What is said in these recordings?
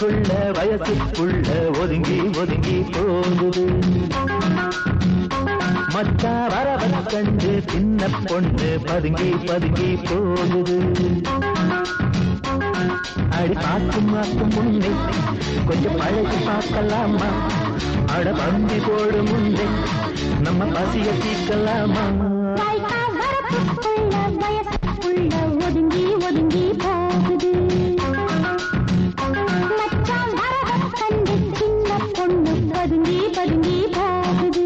வரப்புக்குள்ள வயசுக்குள்ள ஒதுங்கி ஒதுங்கி போகுது மச்சா வரவன் கண்டு சின்ன பொண்ணு பதுங்கி பதுங்கி போகுது அடி பார்க்கும் மாக்கும் முன்னே கொஞ்சம் பழகி பார்க்கலாமா அட பந்தி போடு முன்னே நம்ம பசிய தீர்க்கலாமா வாய்க்கா வரப்புக்குள்ள வயசுக்குள்ள ஒதுங்கி ஒதுங்கி போகுது மச்சான் வரவன் கண்டு சின்ன பொண்ணு பதுங்கி பதுங்கி போகுது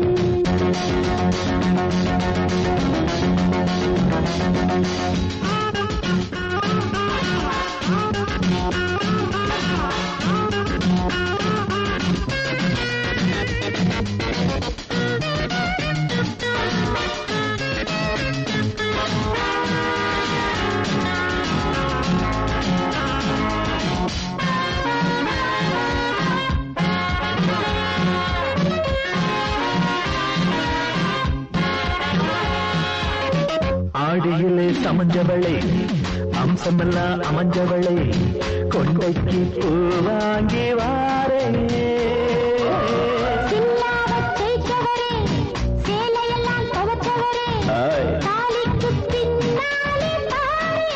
ஆடியிலே சமஞ்சவளே அம்சமெல்லாம் அமைஞ்சவளே கொண்டைக்கு பூ வாங்கி வாரே சில்லாவத் தேய்ச்சவரே சேலையெல்லாம் துவச்சவரே ஆய். தாலிக்கு பின்னாலே பாரே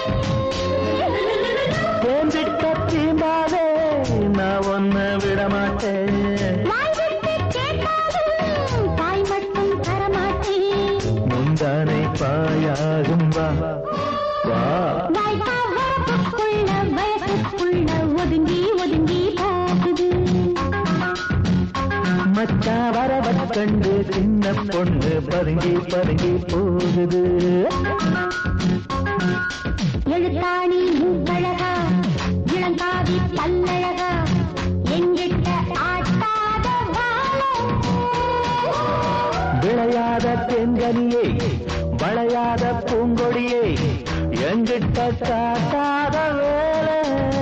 தேஞ்சிட்ட தீம்பாதே நான் ஒன்ன விட மாட்டேன் வாய்விட்டு கேட்டாலும் தாய் மட்டும் தரமாட்டேன் முந்தானை பாயாகும் வா வா வாய்க்கா வரப்புக்குள்ள வயசுக்குள்ள ஒதுங்கி ஒதுங்கி போகுது மச்சா வரவ கண்டு சின்ன பொண்ணு பதுங்கி பதுங்கி போகுது எழுத்தாணி மூக்கழகா இளங்காவி பல்லழகா எங்கிட்ட ஆட்டாத வாழை விளையாத தென்கனியே வளையாத பூங்கொடியே எங்கிட்ட காட்டாத வேலை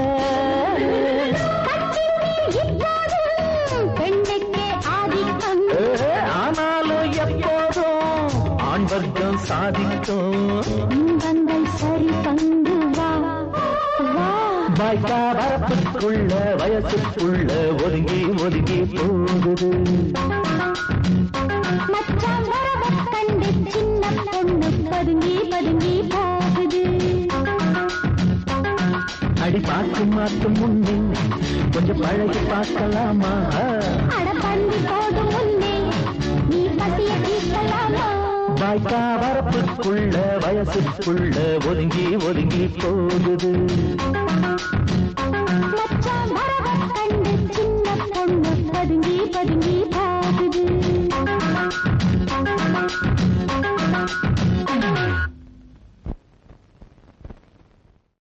பெண்ணுக்கே ஆதிக்கம் ஏ, ஆனாலும் எப்போதும் ஆண் வர்க்கம் சாதிக்கும் இன்பங்கள் சரி பங்கு வா வா வாய்க்கா வரப்புக்குள்ள வயசுக்குள்ள ஒதுங்கி ஒதுங்கி போகுது மச்சான் வரவக் கண்டு சின்ன பொண்ணு பதுங்கி பதுங்கி போகுது அடி பார்க்கும் மாற்றும் முன்னே கொஞ்சம் பழகி பார்க்கலாமா அட பந்தி போடும் முன்னே நீ பசிய தீர்க்கலாமா வாய்க்கா வரப்புக்குள்ள வயசுக்குள்ள ஒதுங்கி ஒதுங்கி போகுது